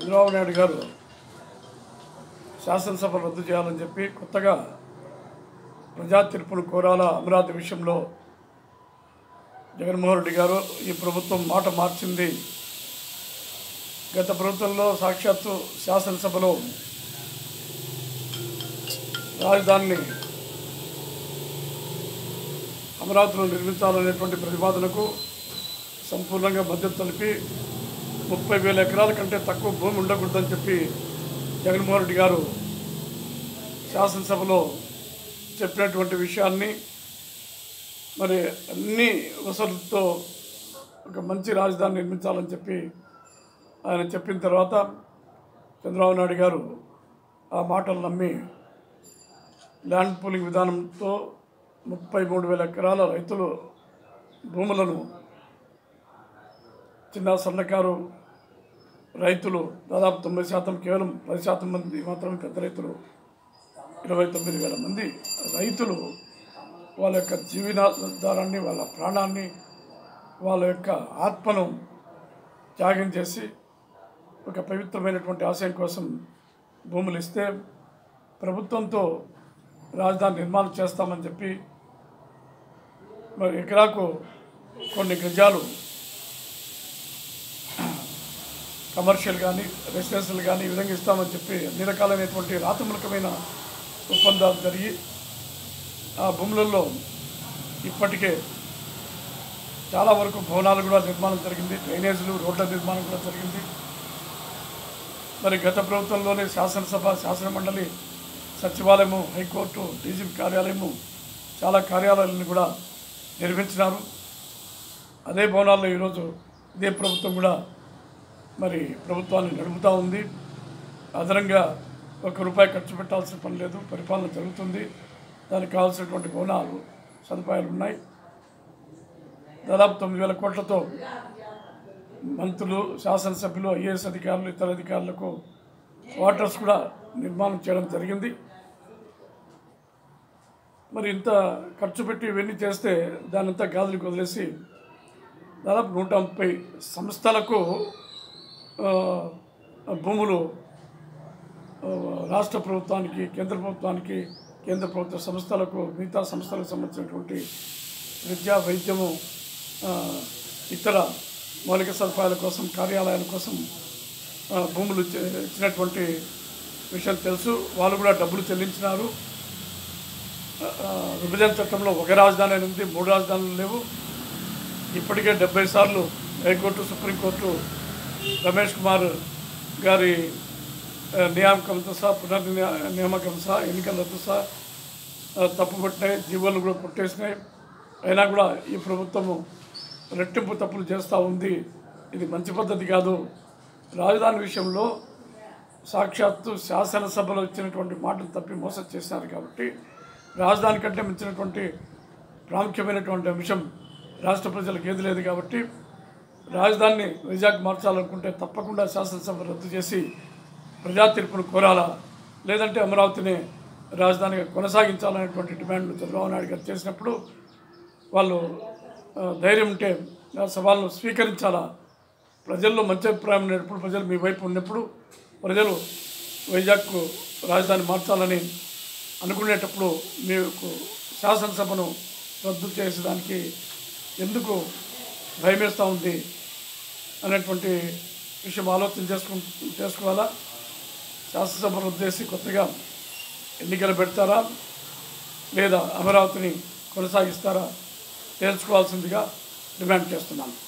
చంద్రబాబు నాయుడు గారు శాసనసభ రద్దు చేయాలని చెప్పి కొత్తగా ప్రజా తీర్పును కోరాల అమరావతి విషయంలో జగన్మోహన్ రెడ్డి గారు ఈ ప్రభుత్వం మాట మార్చింది గత ప్రభుత్వంలో సాక్షాత్తు శాసనసభలో రాజధానిని అమరావతిలో నిర్మించాలనేటువంటి ప్రతిపాదనకు సంపూర్ణంగా మద్దతు తెలిపి ముప్పై వేల ఎకరాల కంటే తక్కువ భూమి ఉండకూడదని చెప్పి జగన్మోహన్ రెడ్డి గారు శాసనసభలో చెప్పినటువంటి విషయాన్ని మరి అన్ని వసతులతో ఒక మంచి రాజధాని నిర్మించాలని చెప్పి ఆయన చెప్పిన తర్వాత చంద్రబాబు నాయుడు గారు ఆ మాటలు నమ్మి ల్యాండ్ పూలింగ్ విధానంతో ముప్పై మూడు వేల ఎకరాల రైతులు భూములను చిన్న సన్నకారు రైతులు దాదాపు తొంభై శాతం కేవలం పది శాతం మంది మాత్రమే పెద్ద రైతులు ఇరవై తొమ్మిది వేల మంది రైతులు వాళ్ళ యొక్క జీవనాధారాన్ని వాళ్ళ ప్రాణాన్ని వాళ్ళ యొక్క ఆత్మను త్యాగం చేసి ఒక పవిత్రమైనటువంటి ఆశయం కోసం భూములు ఇస్తే ప్రభుత్వంతో రాజధాని నిర్మాణం చేస్తామని చెప్పి మరి ఎకరాకు కొన్ని గజాలు కమర్షియల్ కానీ రెసిడెన్షియల్ కానీ ఈ విధంగా ఇస్తామని చెప్పి అన్ని రకాలైనటువంటి రాతమూలకమైన ఒప్పందాలు జరిగి ఆ భూములలో ఇప్పటికే చాలా వరకు భవనాలు కూడా నిర్మాణం జరిగింది డ్రైనేజీలు రోడ్ల నిర్మాణం కూడా జరిగింది మరి గత ప్రభుత్వంలోనే శాసనసభ శాసన మండలి సచివాలయము హైకోర్టు డీజీపీ కార్యాలయము చాలా కార్యాలయాలను కూడా నిర్మించినారు అదే భవనాల్లో ఈరోజు ఇదే ప్రభుత్వం కూడా మరి ప్రభుత్వాన్ని నడుపుతూ ఉంది అదనంగా ఒక రూపాయి ఖర్చు పెట్టాల్సిన పని లేదు పరిపాలన జరుగుతుంది దానికి కావాల్సినటువంటి భవనాలు సదుపాయాలు ఉన్నాయి దాదాపు తొమ్మిది వేల కోట్లతో మంత్రులు శాసనసభ్యులు ఐఏఎస్ అధికారులు ఇతర అధికారులకు క్వార్టర్స్ కూడా నిర్మాణం చేయడం జరిగింది మరి ఇంత ఖర్చు పెట్టి ఇవన్నీ చేస్తే దాని అంతా గాజులకు వదిలేసి దాదాపు నూట ముప్పై సంస్థలకు ఆ, భూములు ఆ, రాష్ట్ర ప్రభుత్వానికి కేంద్ర ప్రభుత్వానికి కేంద్ర ప్రభుత్వ సంస్థలకు మిగతా సంస్థలకు సంబంధించినటువంటి విద్యా వైద్యము ఆ, ఇతర మౌలిక సదుపాయాల కోసం కార్యాలయాల కోసం ఆ, భూములు ఇచ్చి- ఇచ్చినటువంటి విషయం తెలుసు వాళ్ళు కూడా డబ్బులు చెల్లించినారు ఆ, విభజన చట్టంలో ఒక రాజధాని అని ఉంది మూడు రాజధానులు లేవు ఇప్పటికే డెబ్బై సార్లు హైకోర్టు సుప్రీంకోర్టు రమేష్ కుమార్ గారి ఆ, నియామకంతో సహా పునర్నియా నియామకం సహా ఎన్నికల రద్దు సహా ఆ, తప్పుపట్టినాయి జీవోలు కూడా కొట్టేసినాయి అయినా కూడా ఈ ప్రభుత్వము రెట్టింపు తప్పులు చేస్తూ ఉంది ఇది మంచి పద్ధతి కాదు రాజధాని విషయంలో సాక్షాత్తు శాసనసభలో ఇచ్చినటువంటి మాటలు తప్పి మోసం చేశారు కాబట్టి రాజధాని కంటే మించినటువంటి ప్రాముఖ్యమైనటువంటి అంశం రాష్ట్ర ప్రజలకు ఏది లేదు కాబట్టి రాజధానిని వైజాగ్ మార్చాలనుకుంటే తప్పకుండా శాసనసభ రద్దు చేసి ప్రజా తీర్పును కోరాలా లేదంటే అమరావతిని రాజధానిగా కొనసాగించాలనేటువంటి డిమాండ్లు చంద్రబాబు నాయుడు గారు చేసినప్పుడు వాళ్ళు ఆ, ధైర్యం ఉంటే ఆ సవాళ్ళను స్వీకరించాలా ప్రజల్లో మంచి అభిప్రాయం ఉన్నప్పుడు ప్రజలు మీ వైపు ఉన్నప్పుడు ప్రజలు వైజాగ్కు రాజధాని మార్చాలని అనుకునేటప్పుడు మీకు శాసనసభను రద్దు చేసేదానికి ఎందుకు భయమేస్తూ ఉంది అనేటువంటి విషయం ఆలోచన చేసుకు చేసుకోవాలా శాసనసభ రద్దు చేసి కొత్తగా ఎన్నికలు పెడతారా లేదా అమరావతిని కొనసాగిస్తారా తేల్చుకోవాల్సిందిగా డిమాండ్ చేస్తున్నాను